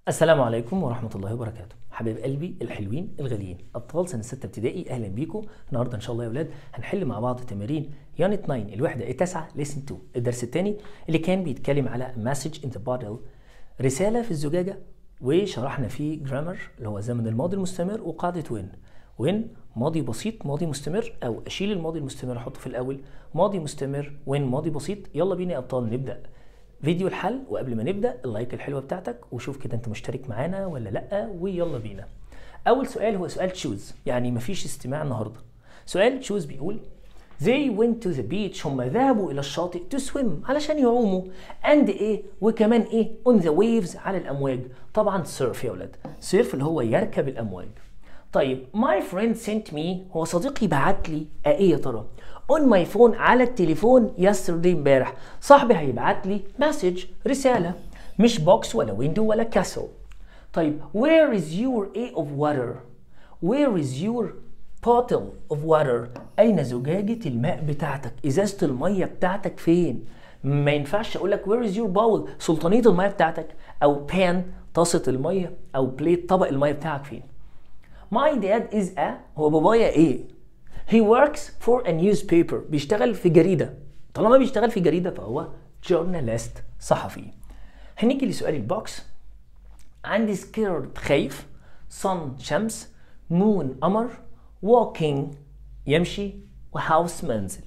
السلام عليكم ورحمة الله وبركاته حبايب قلبي الحلوين الغاليين أبطال سنة ستة ابتدائي أهلا بيكم النهاردة إن شاء الله يا ولاد هنحل مع بعض تمارين يونت 9 الوحدة التاسعة ليسن 2 الدرس الثاني اللي كان بيتكلم على مسج ان ذا بottle رسالة في الزجاجة وشرحنا فيه جرامر اللي هو زمن الماضي المستمر وقاعدة وين وين ماضي بسيط ماضي مستمر أو أشيل الماضي المستمر أحطه في الأول ماضي مستمر وين ماضي بسيط يلا بينا يا أبطال نبدأ فيديو الحل وقبل ما نبدا اللايك الحلوه بتاعتك وشوف كده انت مشترك معانا ولا لا ويلا بينا اول سؤال هو سؤال تشوز يعني مفيش استماع النهارده سؤال تشوز بيقول They went to the beach هم ذهبوا إلى الشاطئ to swim علشان يعوموا and إيه وكمان إيه on the waves على الأمواج طبعا surf يا ولاد surf اللي هو يركب الأمواج طيب my friend sent me هو صديقي بعت لي ايه يا ترى on my phone على التليفون yesterday امبارح صاحبي هيبعت لي مسج رسالة مش بوكس ولا ويندو ولا كاسل طيب where is your a of water where is your bottle of water أين زجاجة الماء بتاعتك إزازة المية بتاعتك فين ما ينفعش أقول لك where is your bowl سلطانية المية بتاعتك أو pan طاسة المية أو بليت طبق المية بتاعك فين My dad is a هو بابايا ايه؟ He works for a newspaper بيشتغل في جريدة طالما بيشتغل في جريدة فهو journalist صحفي هنيجي لسؤال البوكس عندي scared خايف sun شمس moon قمر walking يمشي وhouse منزل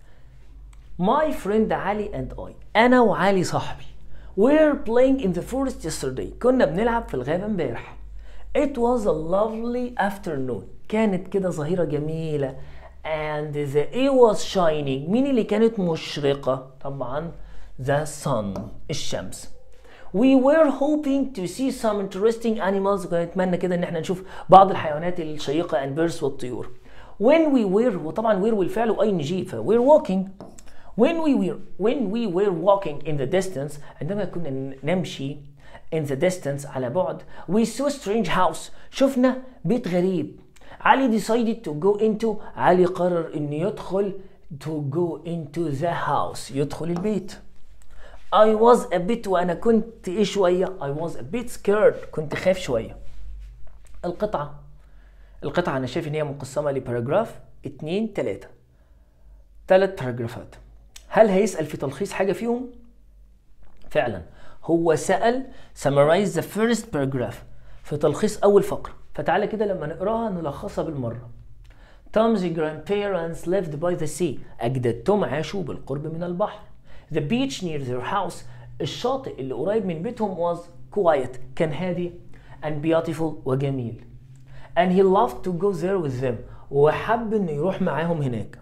My friend علي and I أنا وعلي صاحبي We're playing in the forest yesterday كنا بنلعب في الغابة امبارح It was a lovely afternoon كانت كده ظهيرة جميلة and the it was shining مين اللي كانت مشرقة طبعا the sun الشمس We were hoping to see some interesting animals كنا نتمنى كده ان احنا نشوف بعض الحيوانات الشيقة and birds والطيور when we were وطبعا were والفعل و ing ف we're walking when we were when we were walking in the distance عندما كنا نمشي in the distance على بعد we saw a strange house شفنا بيت غريب علي decided to go into علي قرر انه يدخل to go into the house يدخل البيت I was a bit وانا كنت ايه شوية I was a bit scared كنت خايف شوية القطعة القطعة انا شايف ان هي مقسمة لباراجراف اتنين تلاتة تلات باراجرافات هل هيسأل في تلخيص حاجة فيهم؟ فعلا هو سأل summarize the first paragraph في تلخيص أول فقرة فتعالى كده لما نقراها نلخصها بالمرة Tom's grandparents lived by the sea أجداد توم عاشوا بالقرب من البحر The beach near their house الشاطئ اللي قريب من بيتهم was quiet كان هادي and beautiful وجميل and he loved to go there with them وحب انه يروح معاهم هناك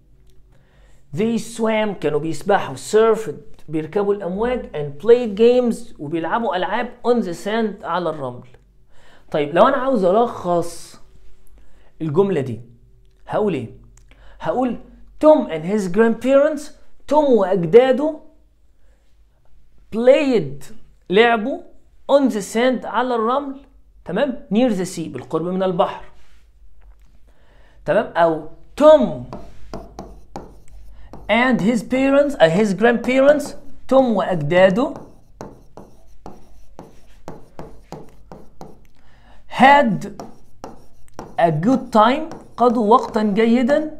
They swam كانوا بيسبحوا surfed بيركبوا الأمواج and played games وبيلعبوا ألعاب on the sand على الرمل طيب لو أنا عاوز ألخص الجملة دي هقول إيه؟ هقول توم and his grandparents توم وأجداده played لعبوا on the sand على الرمل تمام near the sea بالقرب من البحر تمام أو توم and his parents uh, his grandparents توم وأجداده had a good time قضوا وقتا جيدا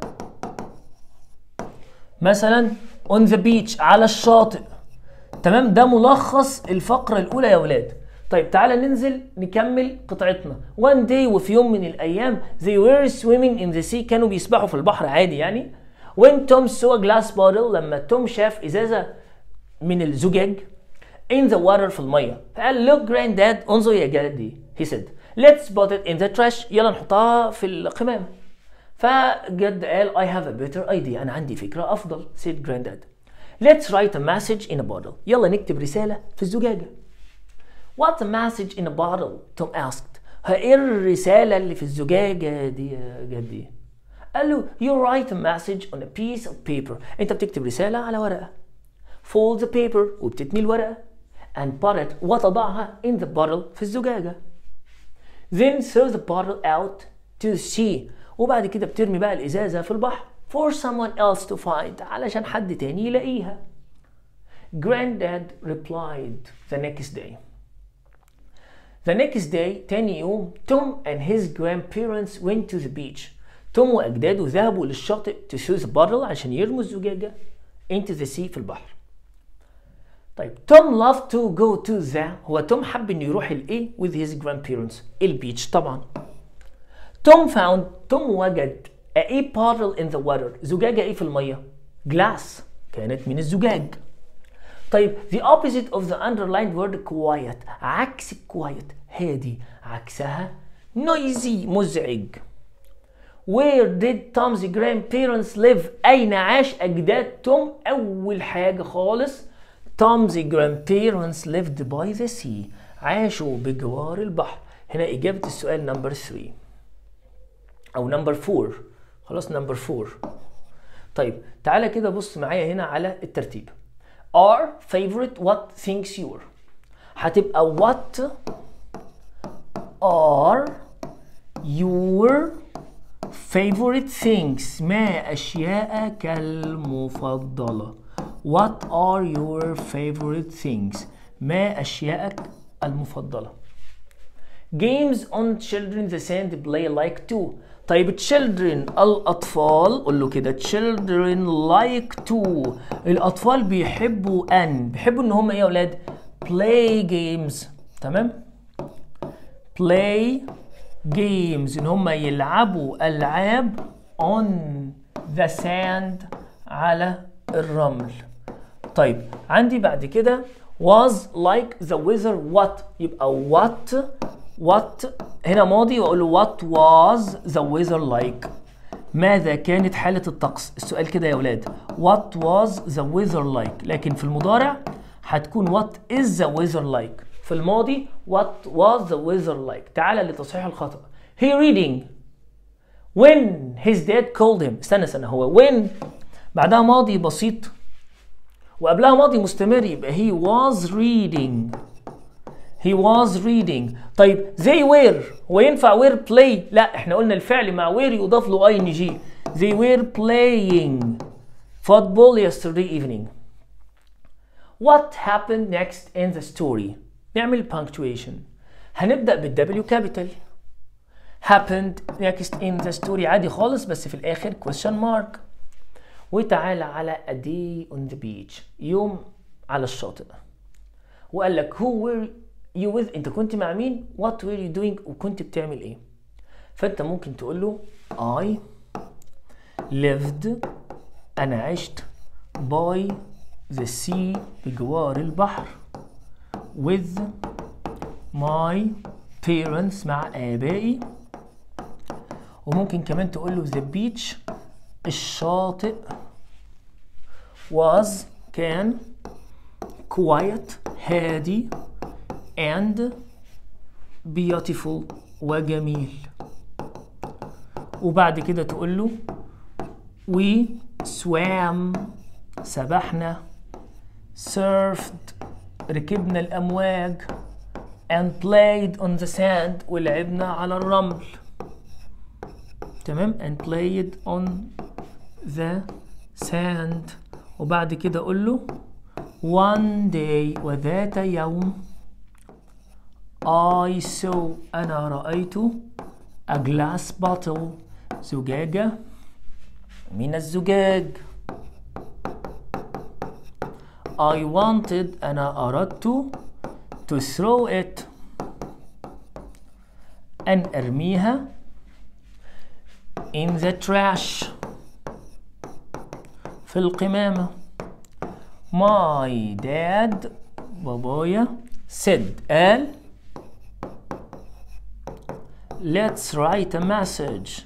مثلا on the beach على الشاطئ تمام ده ملخص الفقرة الأولى يا ولاد طيب تعالى ننزل نكمل قطعتنا one day وفي يوم من الأيام they were swimming in the sea كانوا بيسبحوا في البحر عادي يعني when Tom saw a glass bottle لما توم شاف ازازه من الزجاج in the water في الميه فقال look granddad انظر يا جدي he said let's put it in the trash يلا نحطها في القمامه فجد قال I have a better idea انا عندي فكره افضل said granddad let's write a message in a bottle يلا نكتب رساله في الزجاجه what's a message in a bottle Tom asked ايه الرساله اللي في الزجاجه دي يا جدي قال له you write a message on a piece of paper انت بتكتب رسالة على ورقة fold the paper وبتتني الورقة and put it وتضعها in the bottle في الزجاجة then throw the bottle out to the sea وبعد كده بترمي بقى الإزازة في البحر for someone else to find علشان حد تاني يلاقيها Granddad replied the next day The next day تاني يوم توم and his grandparents went to the beach توم وأجداده ذهبوا للشاطئ to throw the bottle عشان يرموا الزجاجة into the sea في البحر طيب توم loved to go to the هو توم حب انه يروح الايه with his grandparents البيتش طبعا توم found توم وجد a a bottle in the water زجاجة ايه في المية glass كانت من الزجاج طيب the opposite of the underlined word quiet عكس quiet هادي عكسها noisy مزعج Where did Tom's grandparents live؟ أين عاش أجداد توم؟ أول حاجة خالص Tom's grandparents lived by the sea عاشوا بجوار البحر هنا إجابة السؤال نمبر 3 أو نمبر 4 خلاص نمبر 4 طيب تعالى كده بص معايا هنا على الترتيب are favorite what things your هتبقى what are your favorite things ما أشياءك المفضلة What are your favorite things ما أشياءك المفضلة Games on children the sand play like to طيب children الأطفال قول له كده children like to الأطفال بيحبوا أن بيحبوا إن هم إيه يا أولاد play games تمام play games إن هم يلعبوا ألعاب on the sand على الرمل طيب عندي بعد كده was like the weather what يبقى what what هنا ماضي واقول له what was the weather like ماذا كانت حالة الطقس السؤال كده يا ولاد what was the weather like لكن في المضارع هتكون what is the weather like في الماضي what was the weather like تعال لتصحيح الخطأ he reading when his dad called him استنى استنى هو when بعدها ماضي بسيط وقبلها ماضي مستمر يبقى he was reading he was reading طيب they were هو ينفع were play لا احنا قلنا الفعل مع were يضاف له اي ان جي they were playing football yesterday evening what happened next in the story نعمل punctuation هنبدأ بالدبليو كابيتال happened next in the story عادي خالص بس في الآخر question mark وتعالى على a day on the beach يوم على الشاطئ وقال لك who were you with انت كنت مع مين what were you doing وكنت بتعمل ايه فانت ممكن تقول له I lived انا عشت by the sea بجوار البحر with my parents مع آبائي وممكن كمان تقول له the beach الشاطئ was كان quiet هادي and beautiful وجميل وبعد كده تقول له we swam سبحنا surfed ركبنا الأمواج and played on the sand ولعبنا على الرمل تمام and played on the sand وبعد كده أقول له one day وذات يوم I saw أنا رأيت a glass bottle زجاجة من الزجاج I wanted أنا أردت to throw it أن أرميها in the trash في القمامة my dad بابايا said قال let's write a message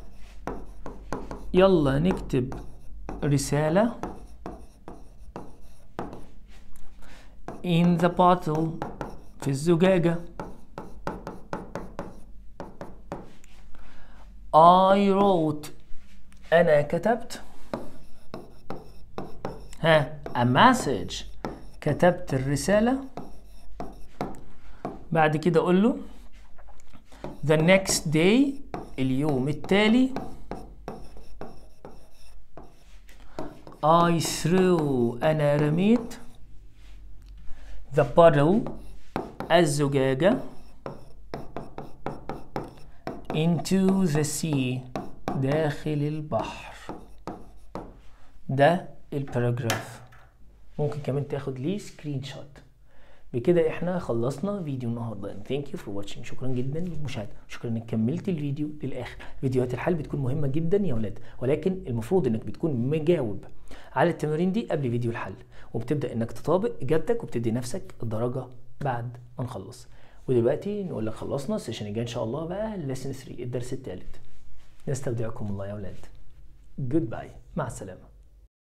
يلا نكتب رسالة in the bottle في الزجاجة I wrote أنا كتبت ها a message كتبت الرسالة بعد كده أقول له the next day اليوم التالي I threw أنا رميت the bottle الزجاجة into the sea داخل البحر ده الباراجراف ممكن كمان تاخد ليه سكرين شوت بكده احنا خلصنا فيديو النهارده ثانك يو فور واتشنج شكرا جدا للمشاهده شكرا انك كملت الفيديو للاخر فيديوهات الحل بتكون مهمه جدا يا ولاد ولكن المفروض انك بتكون مجاوب على التمارين دي قبل فيديو الحل وبتبدا انك تطابق اجابتك وبتدي نفسك الدرجه بعد ما نخلص ودلوقتي نقول لك خلصنا السيشن الجاي ان شاء الله بقى lesson 3 الدرس الثالث نستودعكم الله يا ولاد جود باي مع السلامه